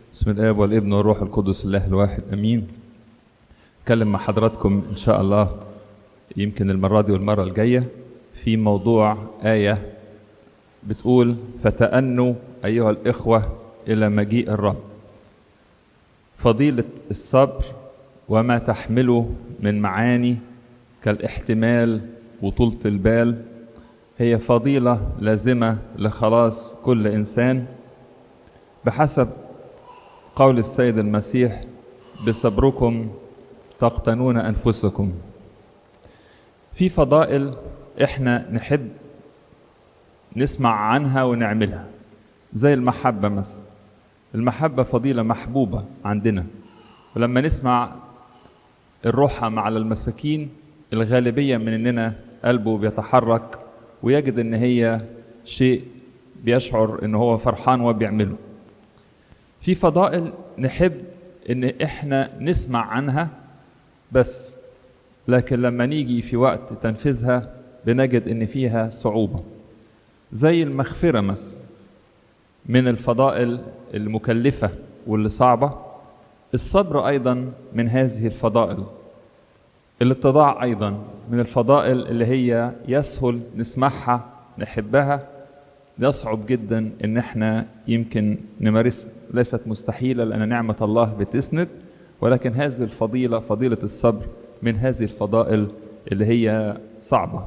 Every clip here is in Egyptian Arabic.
بسم الاب والابن والروح القدس الله الواحد امين اتكلم مع حضراتكم ان شاء الله يمكن المره دي والمره الجايه في موضوع ايه بتقول فتأنوا ايها الاخوه الى مجيء الرب فضيله الصبر وما تحمله من معاني كالاحتمال وطولة البال هي فضيلة لازمة لخلاص كل إنسان بحسب قول السيد المسيح بصبركم تقتنون أنفسكم في فضائل إحنا نحب نسمع عنها ونعملها زي المحبة مثلا المحبة فضيلة محبوبة عندنا ولما نسمع الرحم على المساكين الغالبية مننا قلبه بيتحرك ويجد ان هي شيء بيشعر ان هو فرحان وهو بيعمله في فضائل نحب ان احنا نسمع عنها بس لكن لما نيجي في وقت تنفيذها بنجد ان فيها صعوبة زي المغفرة مثلا من الفضائل المكلفة واللي صعبة الصبر ايضا من هذه الفضائل الاتضاع ايضا من الفضائل اللي هي يسهل نسمعها نحبها يصعب جدا ان احنا يمكن نمارسها ليست مستحيله لان نعمه الله بتسند ولكن هذه الفضيله فضيله الصبر من هذه الفضائل اللي هي صعبه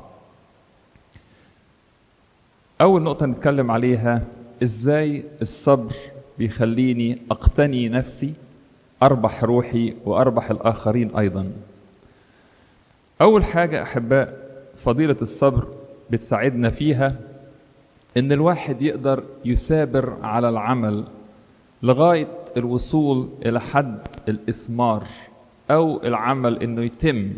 اول نقطه نتكلم عليها ازاي الصبر بيخليني اقتني نفسي اربح روحي واربح الاخرين ايضا أول حاجة أحباء فضيلة الصبر بتساعدنا فيها إن الواحد يقدر يثابر على العمل لغاية الوصول إلى حد الإثمار أو العمل إنه يتم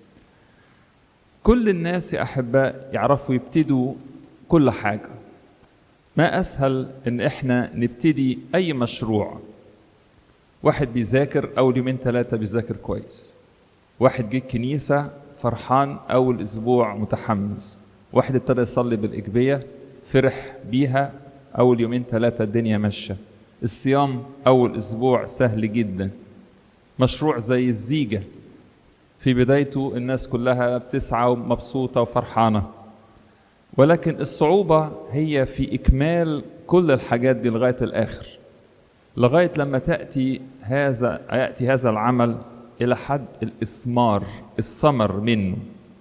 كل الناس يا أحباء يعرفوا يبتدوا كل حاجة ما أسهل إن إحنا نبتدي أي مشروع واحد بيذاكر أول يومين ثلاثة بيذاكر كويس واحد جه الكنيسة فرحان أول أسبوع متحمس واحد ابتدى يصلي بالإجبية فرح بيها أول يومين ثلاثة الدنيا ماشية الصيام أول أسبوع سهل جدا مشروع زي الزيجة في بدايته الناس كلها بتسعى ومبسوطة وفرحانة ولكن الصعوبة هي في إكمال كل الحاجات دي لغاية الآخر لغاية لما تأتي هذا يأتي هذا العمل إلى حد الإثمار الثمر منه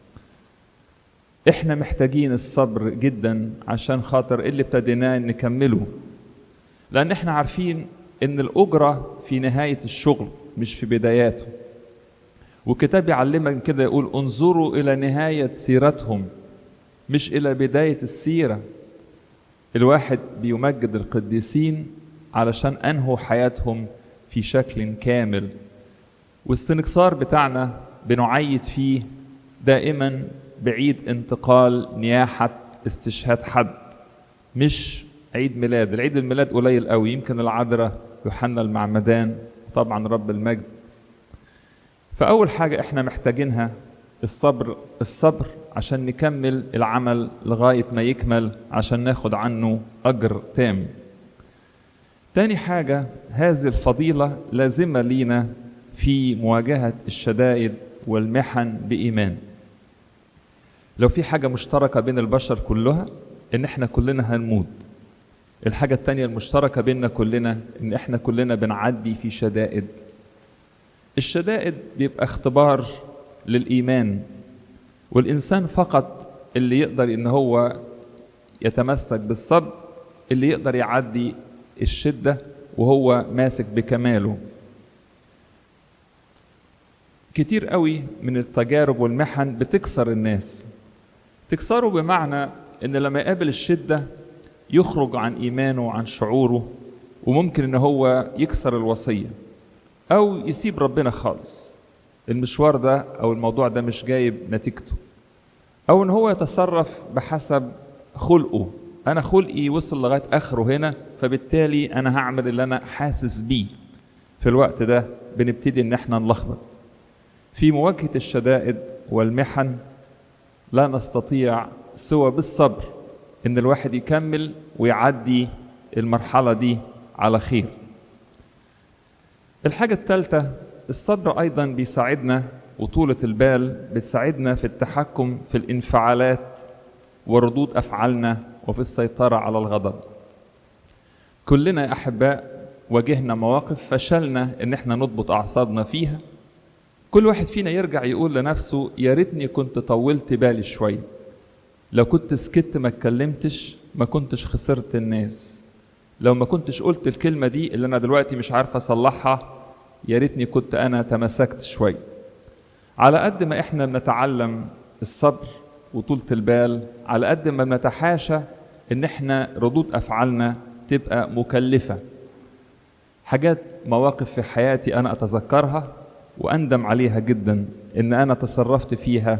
إحنا محتاجين الصبر جدا عشان خاطر اللي ابتديناه نكمله لأن إحنا عارفين إن الأجرة في نهاية الشغل مش في بداياته والكتاب يعلمك كده يقول انظروا إلى نهاية سيرتهم مش إلى بداية السيرة الواحد بيمجد القديسين علشان أنهوا حياتهم في شكل كامل والسنكسار بتاعنا بنعيد فيه دائما بعيد انتقال نياحة استشهاد حد مش عيد ميلاد العيد الميلاد قليل قوي يمكن العذراء يوحنا المعمدان وطبعا رب المجد فأول حاجة احنا محتاجينها الصبر الصبر عشان نكمل العمل لغاية ما يكمل عشان ناخد عنه أجر تام تاني حاجة هذه الفضيلة لازمة لينا في مواجهة الشدائد والمحن بإيمان لو في حاجة مشتركة بين البشر كلها إن إحنا كلنا هنموت الحاجة التانية المشتركة بيننا كلنا إن إحنا كلنا بنعدي في شدائد الشدائد بيبقى اختبار للإيمان والإنسان فقط اللي يقدر إن هو يتمسك بالصبر اللي يقدر يعدي الشدة وهو ماسك بكماله كتير قوي من التجارب والمحن بتكسر الناس تكسره بمعنى ان لما يقابل الشدة يخرج عن ايمانه وعن شعوره وممكن ان هو يكسر الوصية او يسيب ربنا خالص المشوار ده او الموضوع ده مش جايب نتيجته او ان هو يتصرف بحسب خلقه انا خلقي وصل لغايه اخره هنا فبالتالي انا هعمل اللي انا حاسس بيه في الوقت ده بنبتدي ان احنا نلخبط في مواجهة الشدائد والمحن لا نستطيع سوى بالصبر إن الواحد يكمل ويعدي المرحلة دي على خير الحاجة الثالثة الصبر أيضا بيساعدنا وطولة البال بتساعدنا في التحكم في الانفعالات وردود أفعالنا وفي السيطرة على الغضب كلنا يا أحباء واجهنا مواقف فشلنا إن احنا نضبط أعصابنا فيها كل واحد فينا يرجع يقول لنفسه يا ريتني كنت طولت بالي شوية لو كنت سكت ما اتكلمتش ما كنتش خسرت الناس لو ما كنتش قلت الكلمة دي اللي أنا دلوقتي مش عارف أصلحها يا ريتني كنت أنا تمسكت شوية على قد ما إحنا بنتعلم الصبر وطولة البال على قد ما بنتحاشى إن إحنا ردود أفعالنا تبقى مكلفة حاجات مواقف في حياتي أنا أتذكرها وأندم عليها جدا إن أنا تصرفت فيها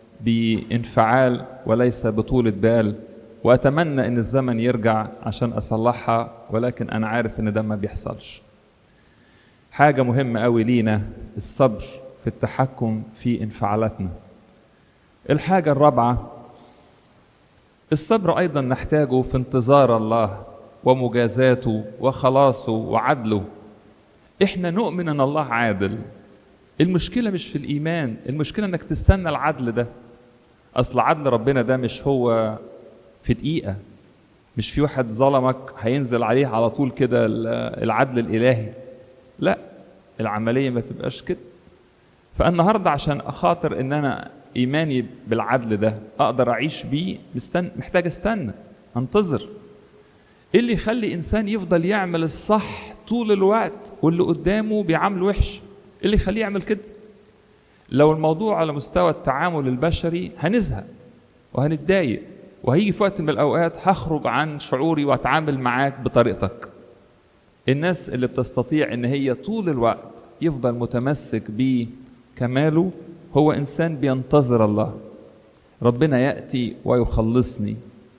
بانفعال وليس بطولة بال وأتمنى إن الزمن يرجع عشان أصلحها ولكن أنا عارف إن ده ما بيحصلش حاجة مهمة أوي لينا الصبر في التحكم في انفعالاتنا الحاجة الرابعة الصبر أيضا نحتاجه في انتظار الله ومجازاته وخلاصه وعدله احنا نؤمن ان الله عادل المشكله مش في الايمان المشكله انك تستنى العدل ده اصل عدل ربنا ده مش هو في دقيقه مش في واحد ظلمك هينزل عليه على طول كده العدل الالهي لا العمليه ما تبقاش كده فالنهارده عشان اخاطر ان انا ايماني بالعدل ده اقدر اعيش بيه مستن... محتاج استنى انتظر ايه اللي يخلي انسان يفضل يعمل الصح طول الوقت واللي قدامه بيعامله وحش ايه اللي يخليه يعمل كده لو الموضوع على مستوى التعامل البشري هنزهق وهنتضايق وهيجي في وقت من الاوقات هخرج عن شعوري واتعامل معاك بطريقتك الناس اللي بتستطيع ان هي طول الوقت يفضل متمسك بكماله هو انسان بينتظر الله ربنا ياتي ويخلصني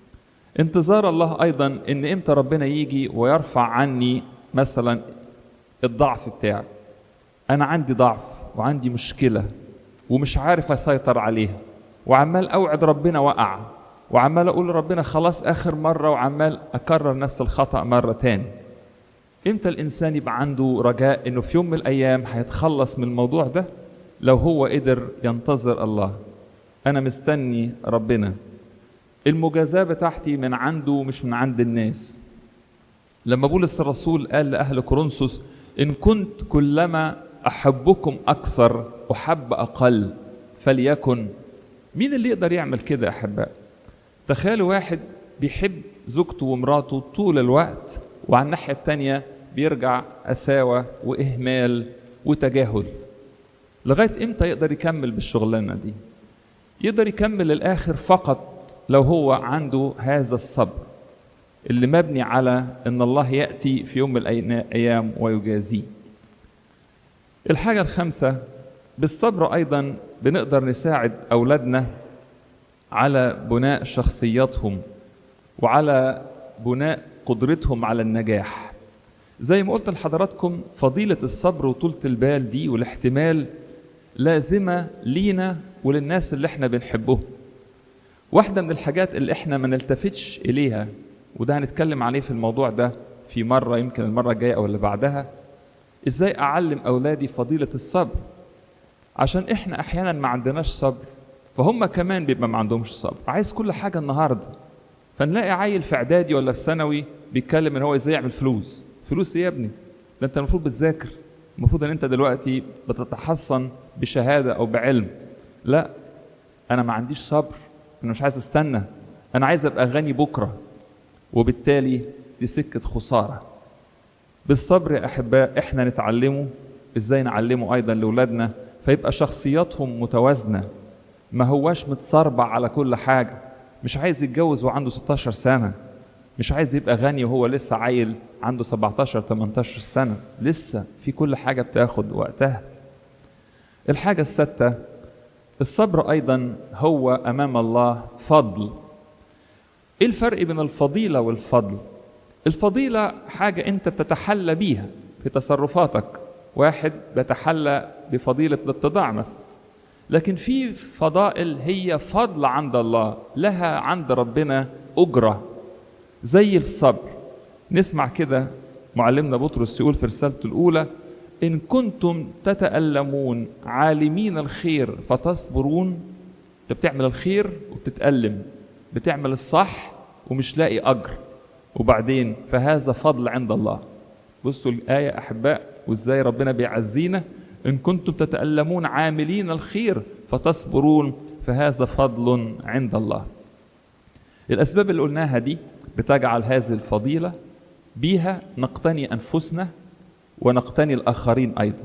انتظار الله ايضا ان امتى ربنا يجي ويرفع عني مثلا الضعف بتاعي انا عندي ضعف وعندي مشكله ومش عارف اسيطر عليها وعمال اوعد ربنا وقع وعمال اقول لربنا خلاص اخر مره وعمال اكرر نفس الخطا مره تاني امتى الانسان يبقى عنده رجاء انه في يوم من الايام هيتخلص من الموضوع ده لو هو قدر ينتظر الله انا مستني ربنا المجازاه بتاعتي من عنده مش من عند الناس لما بولس الرسول قال لاهل كورنثوس ان كنت كلما احبكم اكثر احب اقل فليكن مين اللي يقدر يعمل كده يا احباء تخيلوا واحد بيحب زوجته ومراته طول الوقت وعلى الناحيه التانيه بيرجع قساوه واهمال وتجاهل لغايه امتى يقدر يكمل بالشغلانه دي يقدر يكمل للاخر فقط لو هو عنده هذا الصبر اللي مبني على ان الله ياتي في يوم من الايام ويجازيه الحاجه الخامسه بالصبر ايضا بنقدر نساعد اولادنا على بناء شخصياتهم وعلى بناء قدرتهم على النجاح زي ما قلت لحضراتكم فضيله الصبر وطولة البال دي والاحتمال لازمه لينا وللناس اللي احنا بنحبهم واحدة من الحاجات اللي احنا ما نلتفتش إليها وده هنتكلم عليه في الموضوع ده في مرة يمكن المرة الجاية أو اللي بعدها إزاي أعلم أولادي فضيلة الصبر عشان إحنا أحيانا ما عندناش صبر فهم كمان بيبقى ما عندهمش صبر عايز كل حاجة النهاردة فنلاقي عيل في إعدادي ولا في ثانوي بيتكلم إن هو إزاي يعمل فلوس فلوس إيه يا ابني؟ ده أنت المفروض بتذاكر المفروض إن أنت دلوقتي بتتحصن بشهادة أو بعلم لا أنا ما عنديش صبر انا مش عايز استنى انا عايز ابقى غني بكره وبالتالي دي سكه خساره بالصبر يا احباء احنا نتعلمه ازاي نعلمه ايضا لاولادنا فيبقى شخصياتهم متوازنه ما هواش متصربع على كل حاجه مش عايز يتجوز وعنده 16 سنه مش عايز يبقى غني وهو لسه عيل عنده 17 18 سنه لسه في كل حاجه بتاخد وقتها الحاجه السادسه الصبر ايضا هو امام الله فضل ايه الفرق بين الفضيله والفضل الفضيله حاجه انت بتتحلى بيها في تصرفاتك واحد بيتحلى بفضيله الاتضاع مثلا لكن في فضائل هي فضل عند الله لها عند ربنا اجره زي الصبر نسمع كده معلمنا بطرس يقول في رسالته الاولى إن كنتم تتألمون عالمين الخير فتصبرون أنت بتعمل الخير وبتتألم بتعمل الصح ومش لاقي أجر وبعدين فهذا فضل عند الله بصوا الآية أحباء وإزاي ربنا بيعزينا إن كنتم تتألمون عاملين الخير فتصبرون فهذا فضل عند الله الأسباب اللي قلناها دي بتجعل هذه الفضيلة بيها نقتني أنفسنا ونقتني الآخرين أيضا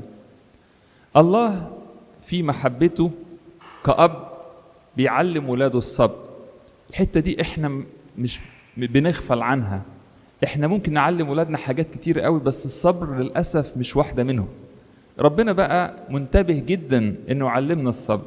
الله في محبته كأب بيعلم ولاده الصبر الحتة دي احنا مش بنغفل عنها احنا ممكن نعلم ولادنا حاجات كتير قوي بس الصبر للأسف مش واحدة منهم ربنا بقى منتبه جدا انه يعلمنا الصبر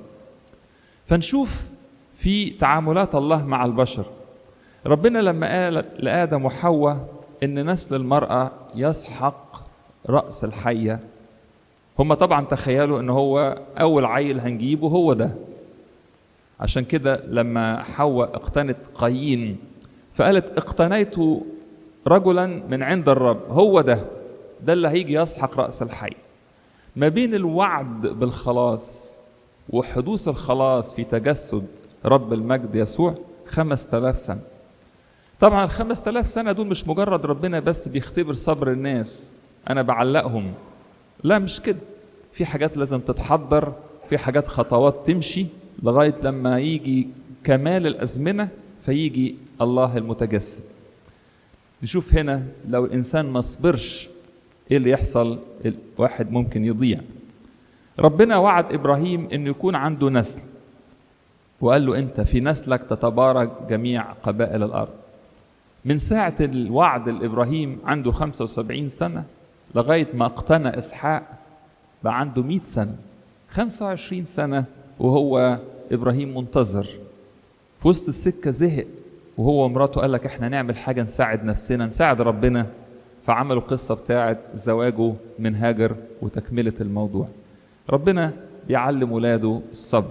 فنشوف في تعاملات الله مع البشر ربنا لما قال لآدم وحواء إن نسل المرأة يسحق رأس الحية هم طبعا تخيلوا إن هو أول عيل هنجيبه هو ده عشان كده لما حواء اقتنت قايين فقالت اقتنيت رجلا من عند الرب هو ده ده اللي هيجي يسحق رأس الحي ما بين الوعد بالخلاص وحدوث الخلاص في تجسد رب المجد يسوع خمس تلاف سنة طبعا الخمس تلاف سنة دول مش مجرد ربنا بس بيختبر صبر الناس أنا بعلقهم لا مش كده في حاجات لازم تتحضر في حاجات خطوات تمشي لغاية لما يجي كمال الأزمنة فيجي الله المتجسد نشوف هنا لو الإنسان ما صبرش إيه اللي يحصل الواحد ممكن يضيع ربنا وعد إبراهيم إنه يكون عنده نسل وقال له أنت في نسلك تتبارك جميع قبائل الأرض من ساعة الوعد لإبراهيم عنده 75 سنة لغاية ما اقتنى إسحاق بقى عنده 100 سنة 25 سنة وهو إبراهيم منتظر في وسط السكة زهق وهو ومراته قال لك احنا نعمل حاجة نساعد نفسنا نساعد ربنا فعملوا قصة بتاعة زواجه من هاجر وتكملة الموضوع ربنا بيعلم ولاده الصبر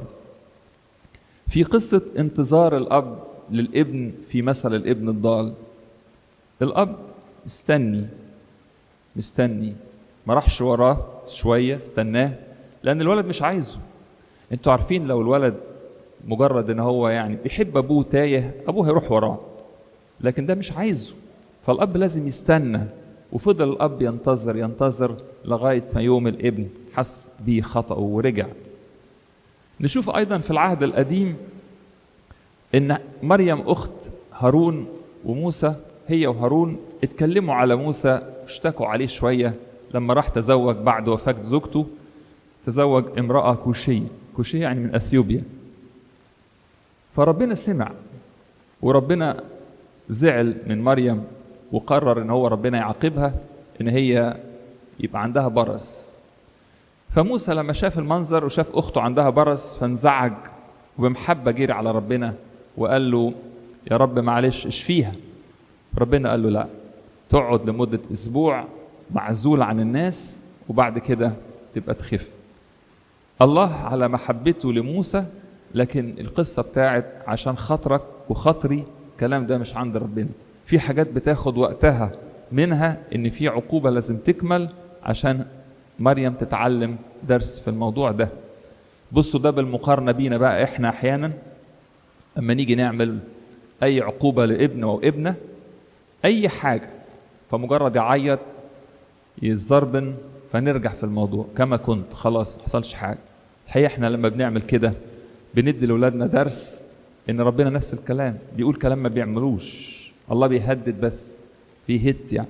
في قصة انتظار الأب للابن في مثل الابن الضال الأب مستني مستني ما راحش وراه شوية استناه لأن الولد مش عايزه انتوا عارفين لو الولد مجرد ان هو يعني بيحب ابوه تايه ابوه هيروح وراه لكن ده مش عايزه فالاب لازم يستنى وفضل الاب ينتظر ينتظر لغايه ما يوم الابن حس بيه خطأه ورجع نشوف ايضا في العهد القديم ان مريم اخت هارون وموسى هي وهارون اتكلموا على موسى اشتكوا عليه شويه لما راح تزوج بعد وفاه زوجته تزوج امراه كوشيه كوشيه يعني من اثيوبيا فربنا سمع وربنا زعل من مريم وقرر ان هو ربنا يعاقبها ان هي يبقى عندها برص فموسى لما شاف المنظر وشاف اخته عندها برص فانزعج وبمحبه جري على ربنا وقال له يا رب معلش اشفيها ربنا قال له لا تقعد لمده اسبوع معزول عن الناس وبعد كده تبقى تخف الله على محبته لموسى لكن القصه بتاعت عشان خاطرك وخاطري الكلام ده مش عند ربنا في حاجات بتاخد وقتها منها ان في عقوبه لازم تكمل عشان مريم تتعلم درس في الموضوع ده بصوا ده بالمقارنه بينا بقى احنا احيانا اما نيجي نعمل اي عقوبه لابن او ابنه اي حاجه فمجرد يعيط يزربن فنرجع في الموضوع كما كنت خلاص ما حصلش حاجه الحقيقه احنا لما بنعمل كده بندي لاولادنا درس ان ربنا نفس الكلام بيقول كلام ما بيعملوش الله بيهدد بس بيهت يعني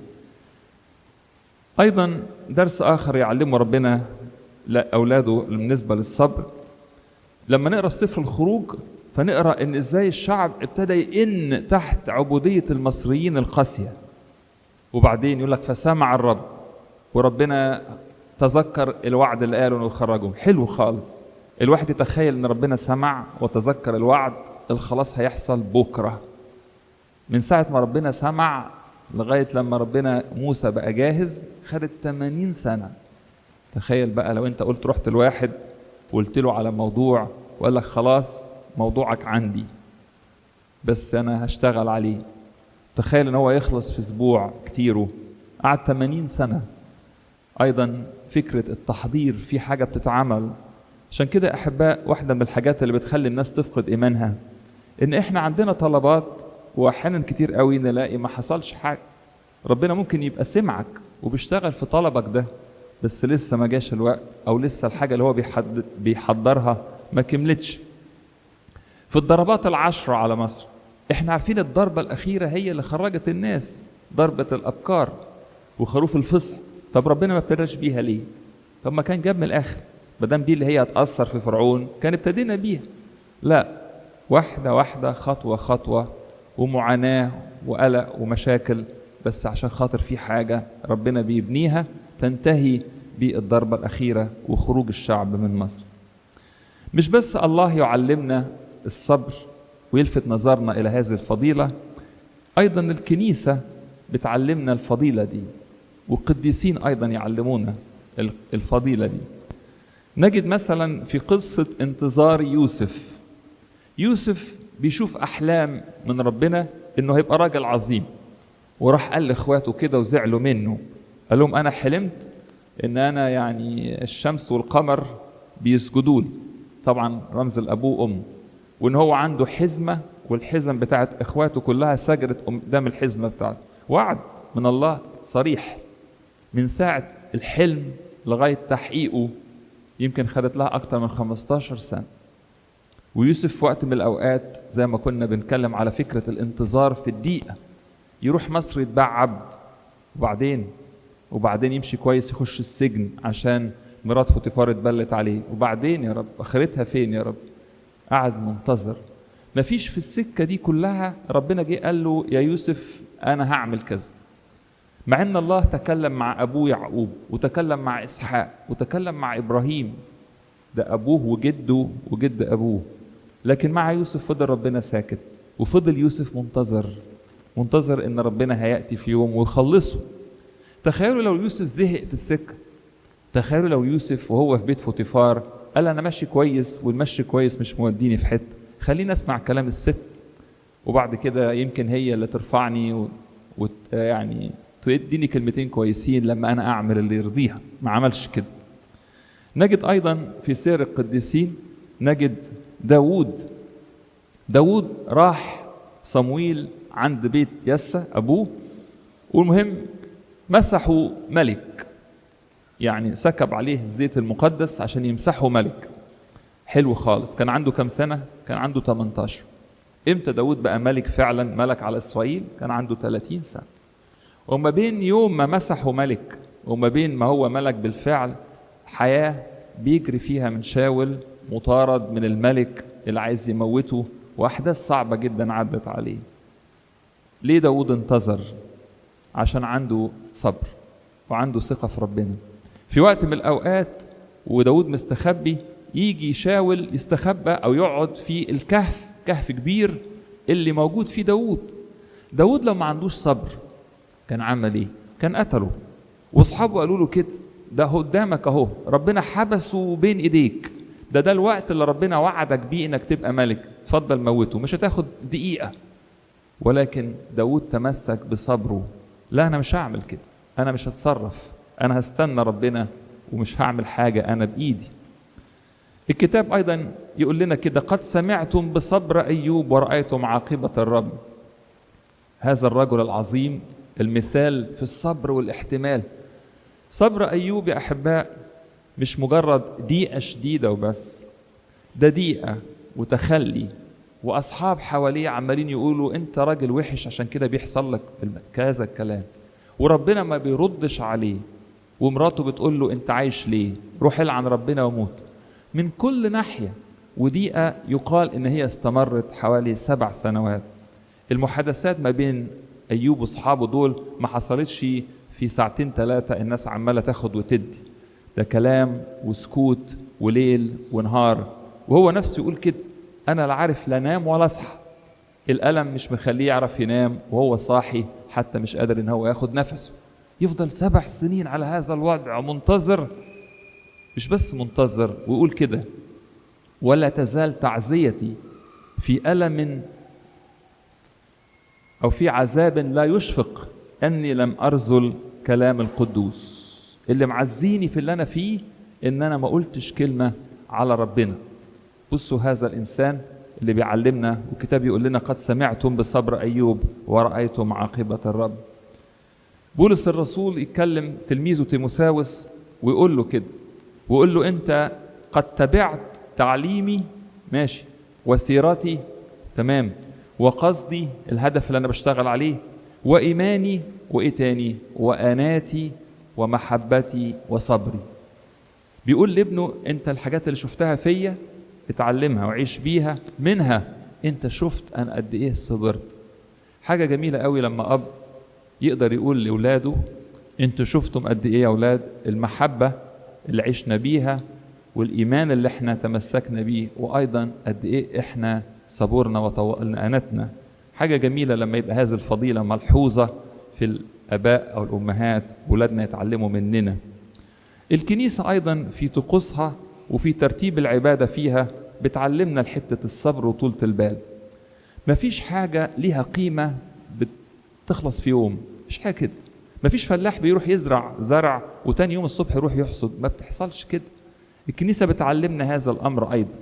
ايضا درس اخر يعلمه ربنا لاولاده بالنسبه للصبر لما نقرا سفر الخروج فنقرا ان ازاي الشعب ابتدى يئن تحت عبوديه المصريين القاسيه وبعدين يقول لك فسمع الرب وربنا تذكر الوعد اللي قاله انه يخرجهم حلو خالص الواحد يتخيل ان ربنا سمع وتذكر الوعد الخلاص هيحصل بكره من ساعه ما ربنا سمع لغايه لما ربنا موسى بقى جاهز خدت 80 سنه تخيل بقى لو انت قلت رحت لواحد وقلت له على موضوع وقال لك خلاص موضوعك عندي بس انا هشتغل عليه تخيل ان هو يخلص في اسبوع كتيره قعد 80 سنه ايضا فكره التحضير في حاجه بتتعمل عشان كده احباء واحده من الحاجات اللي بتخلي الناس تفقد ايمانها ان احنا عندنا طلبات واحيانا كتير قوي نلاقي ما حصلش حاجه ربنا ممكن يبقى سمعك وبيشتغل في طلبك ده بس لسه ما جاش الوقت او لسه الحاجه اللي هو بيحد بيحضرها ما كملتش في الضربات العشرة على مصر احنا عارفين الضربة الأخيرة هي اللي خرجت الناس ضربة الأبكار وخروف الفصح طب ربنا ما ابتداش بيها ليه؟ طب ما كان جاب من الآخر ما دام دي اللي هي هتأثر في فرعون كان ابتدينا بيها لا واحدة واحدة خطوة خطوة ومعاناة وقلق ومشاكل بس عشان خاطر في حاجة ربنا بيبنيها تنتهي بالضربة الأخيرة وخروج الشعب من مصر مش بس الله يعلمنا الصبر ويلفت نظرنا إلى هذه الفضيلة أيضا الكنيسة بتعلمنا الفضيلة دي والقديسين أيضا يعلمونا الفضيلة دي نجد مثلا في قصة انتظار يوسف يوسف بيشوف أحلام من ربنا إنه هيبقى راجل عظيم وراح قال لاخواته كده وزعلوا منه قال لهم انا حلمت ان انا يعني الشمس والقمر بيسجدوا لي طبعا رمز الابوه وام وان هو عنده حزمه والحزم بتاعت اخواته كلها سجدت قدام الحزمه بتاعته وعد من الله صريح من ساعه الحلم لغايه تحقيقه يمكن خدت لها اكتر من 15 سنه ويوسف في وقت من الاوقات زي ما كنا بنتكلم على فكره الانتظار في الدقيقه يروح مصر يتباع عبد وبعدين وبعدين يمشي كويس يخش السجن عشان مرات فوتيفار اتبلت عليه وبعدين يا رب اخرتها فين يا رب قعد منتظر مفيش في السكه دي كلها ربنا جه قال له يا يوسف انا هعمل كذا مع ان الله تكلم مع ابوه يعقوب وتكلم مع اسحاق وتكلم مع ابراهيم ده ابوه وجده وجد ابوه لكن مع يوسف فضل ربنا ساكت وفضل يوسف منتظر منتظر ان ربنا هياتي في يوم ويخلصه تخيلوا لو يوسف زهق في السكه تخيلوا لو يوسف وهو في بيت فوتيفار قال انا ماشي كويس والمشي كويس مش موديني في حته خليني اسمع كلام الست وبعد كده يمكن هي اللي ترفعني و... وت... يعني تديني كلمتين كويسين لما انا اعمل اللي يرضيها ما عملش كده نجد ايضا في سير القديسين نجد داوود داوود راح صمويل عند بيت يسى ابوه والمهم مسحوا ملك يعني سكب عليه الزيت المقدس عشان يمسحه ملك حلو خالص كان عنده كم سنة كان عنده 18 امتى داود بقى ملك فعلا ملك على اسرائيل كان عنده 30 سنة وما بين يوم ما مسحه ملك وما بين ما هو ملك بالفعل حياة بيجري فيها من شاول مطارد من الملك اللي عايز يموته وأحداث صعبة جدا عدت عليه ليه داود انتظر عشان عنده صبر وعنده ثقة في ربنا في وقت من الأوقات وداود مستخبي يجي يشاول يستخبى أو يقعد في الكهف كهف كبير اللي موجود فيه داود داود لو ما عندوش صبر كان عمل ايه كان قتله واصحابه قالوا له كده ده قدامك اهو ربنا حبسه بين ايديك ده ده الوقت اللي ربنا وعدك بيه انك تبقى ملك اتفضل موته مش هتاخد دقيقه ولكن داود تمسك بصبره لا انا مش هعمل كده انا مش هتصرف انا هستنى ربنا ومش هعمل حاجه انا بايدي الكتاب ايضا يقول لنا كده قد سمعتم بصبر ايوب ورايتم عاقبه الرب هذا الرجل العظيم المثال في الصبر والاحتمال صبر ايوب يا احباء مش مجرد دقيقه شديده وبس ده دقيقه وتخلي واصحاب حواليه عمالين يقولوا انت راجل وحش عشان كده بيحصل لك كذا الكلام وربنا ما بيردش عليه ومراته بتقول له انت عايش ليه روح العن ربنا وموت من كل ناحيه ودقيقه يقال ان هي استمرت حوالي سبع سنوات المحادثات ما بين ايوب واصحابه دول ما حصلتش في ساعتين ثلاثه الناس عماله تاخد وتدي ده كلام وسكوت وليل ونهار وهو نفسه يقول كده انا لا عارف لا انام ولا اصحى الالم مش مخليه يعرف ينام وهو صاحي حتى مش قادر ان هو ياخد نفسه يفضل سبع سنين على هذا الوضع منتظر مش بس منتظر ويقول كده ولا تزال تعزيتي في الم او في عذاب لا يشفق اني لم ارزل كلام القدوس اللي معزيني في اللي انا فيه ان انا ما قلتش كلمه على ربنا بصوا هذا الانسان اللي بيعلمنا والكتاب يقول لنا قد سمعتم بصبر ايوب ورايتم عاقبه الرب بولس الرسول يتكلم تلميذه تيموثاوس ويقول له كده ويقول له انت قد تبعت تعليمي ماشي وسيرتي تمام وقصدي الهدف اللي انا بشتغل عليه وايماني وايه تاني واناتي ومحبتي وصبري بيقول لابنه انت الحاجات اللي شفتها فيا اتعلمها وعيش بيها منها انت شفت انا قد ايه صبرت حاجه جميله قوي لما اب يقدر يقول لاولاده انتوا شفتم قد ايه يا اولاد المحبه اللي عشنا بيها والايمان اللي احنا تمسكنا بيه وايضا قد ايه احنا صبرنا وطولنا اناتنا حاجه جميله لما يبقى هذه الفضيله ملحوظه في الاباء او الامهات ولادنا يتعلموا مننا الكنيسه ايضا في طقوسها وفي ترتيب العباده فيها بتعلمنا حته الصبر وطولة البال مفيش حاجه ليها قيمه بتخلص في يوم مش حاجه كده مفيش فلاح بيروح يزرع زرع وتاني يوم الصبح يروح يحصد ما بتحصلش كده الكنيسه بتعلمنا هذا الامر ايضا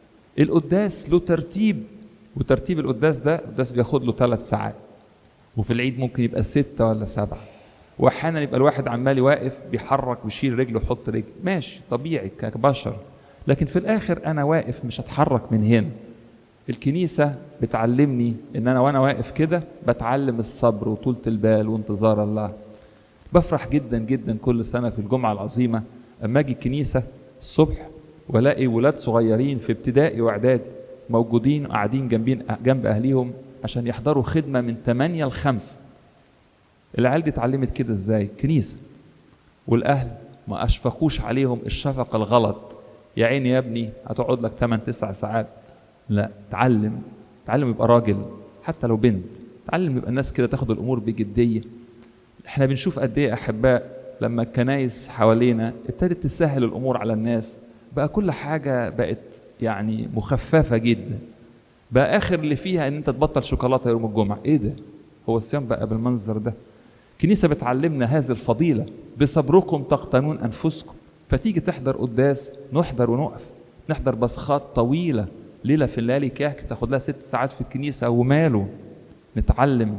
القداس له ترتيب وترتيب القداس ده القداس بياخد له ثلاث ساعات وفي العيد ممكن يبقى ستة ولا سبعة واحيانا يبقى الواحد عمال واقف بيحرك ويشيل رجله ويحط رجل ماشي طبيعي كبشر لكن في الاخر انا واقف مش هتحرك من هنا الكنيسة بتعلمني ان انا وانا واقف كده بتعلم الصبر وطولة البال وانتظار الله بفرح جدا جدا كل سنة في الجمعة العظيمة اما اجي الكنيسة الصبح والاقي ولاد صغيرين في ابتدائي واعدادي موجودين قاعدين جنبين جنب اهليهم عشان يحضروا خدمه من 8 ل 5 العيال دي اتعلمت كده ازاي كنيسه والاهل ما اشفقوش عليهم الشفقه الغلط يا عيني يا ابني هتقعد لك 8 9 ساعات لا اتعلم اتعلم يبقى راجل حتى لو بنت اتعلم يبقى الناس كده تاخد الامور بجديه احنا بنشوف قد ايه احباء لما الكنايس حوالينا ابتدت تسهل الامور على الناس بقى كل حاجه بقت يعني مخففه جدا بقى اخر اللي فيها ان انت تبطل شوكولاته يوم الجمعه ايه ده هو الصيام بقى بالمنظر ده الكنيسه بتعلمنا هذه الفضيله بصبركم تقتنون انفسكم فتيجي تحضر قداس نحضر ونقف نحضر بصخات طويله ليله في الليالي كهك تاخد لها ست ساعات في الكنيسه وماله نتعلم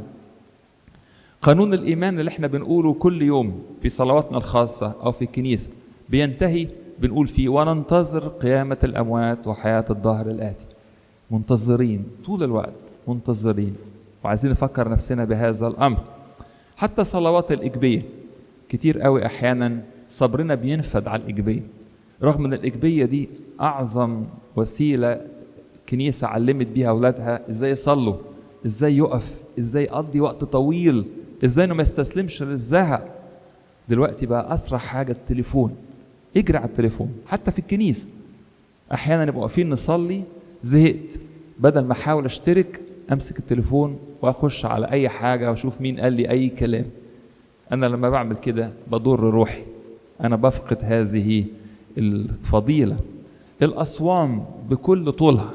قانون الايمان اللي احنا بنقوله كل يوم في صلواتنا الخاصه او في الكنيسه بينتهي بنقول فيه وننتظر قيامه الاموات وحياه الظهر الاتي منتظرين طول الوقت منتظرين وعايزين نفكر نفسنا بهذا الامر حتى صلوات الاجبيه كتير قوي احيانا صبرنا بينفد على الاجبيه رغم ان الاجبيه دي اعظم وسيله كنيسه علمت بيها اولادها ازاي يصلوا ازاي يقف ازاي يقضي وقت طويل ازاي انه ما يستسلمش للزهق دلوقتي بقى اسرع حاجه التليفون اجري على التليفون حتى في الكنيسه احيانا نبقى واقفين نصلي زهقت بدل ما احاول اشترك امسك التليفون واخش على اي حاجه واشوف مين قال لي اي كلام انا لما بعمل كده بضر روحي انا بفقد هذه الفضيله الاصوام بكل طولها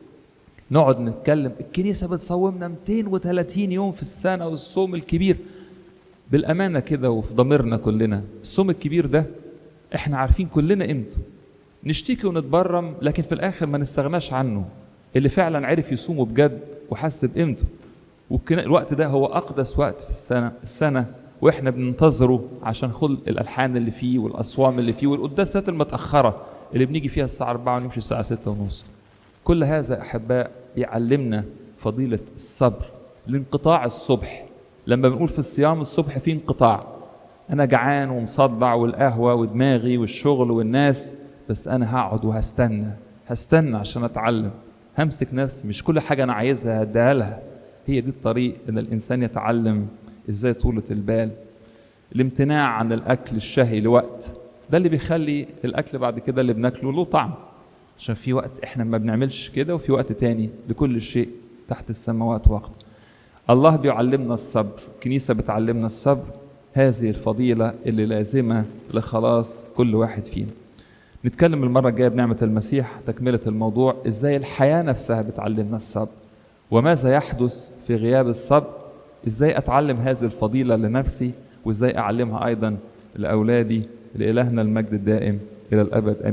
نقعد نتكلم الكنيسه بتصومنا 230 يوم في السنه والصوم الكبير بالامانه كده وفي ضميرنا كلنا الصوم الكبير ده احنا عارفين كلنا قيمته نشتكي ونتبرم لكن في الاخر ما نستغناش عنه اللي فعلا عرف يصومه بجد وحس بقيمته والوقت ده هو اقدس وقت في السنه السنه واحنا بننتظره عشان خل الالحان اللي فيه والاصوام اللي فيه والقداسات المتاخره اللي بنيجي فيها الساعه 4 ونمشي الساعه 6 ونص كل هذا احباء بيعلمنا فضيله الصبر الانقطاع الصبح لما بنقول في الصيام الصبح في انقطاع انا جعان ومصدع والقهوه ودماغي والشغل والناس بس انا هقعد وهستنى هستنى عشان اتعلم همسك نفسي مش كل حاجه انا عايزها هديها لها هي دي الطريق ان الانسان يتعلم ازاي طولة البال الامتناع عن الاكل الشهي لوقت ده اللي بيخلي الاكل بعد كده اللي بناكله له طعم عشان في وقت احنا ما بنعملش كده وفي وقت تاني لكل شيء تحت السماوات وقت الله بيعلمنا الصبر الكنيسة بتعلمنا الصبر هذه الفضيلة اللي لازمة لخلاص كل واحد فينا نتكلم المرة الجاية بنعمة المسيح تكملة الموضوع ازاي الحياة نفسها بتعلمنا الصبر وماذا يحدث في غياب الصبر ازاي اتعلم هذه الفضيلة لنفسي وازاي اعلمها ايضا لاولادي لإلهنا المجد الدائم إلى الأبد آمين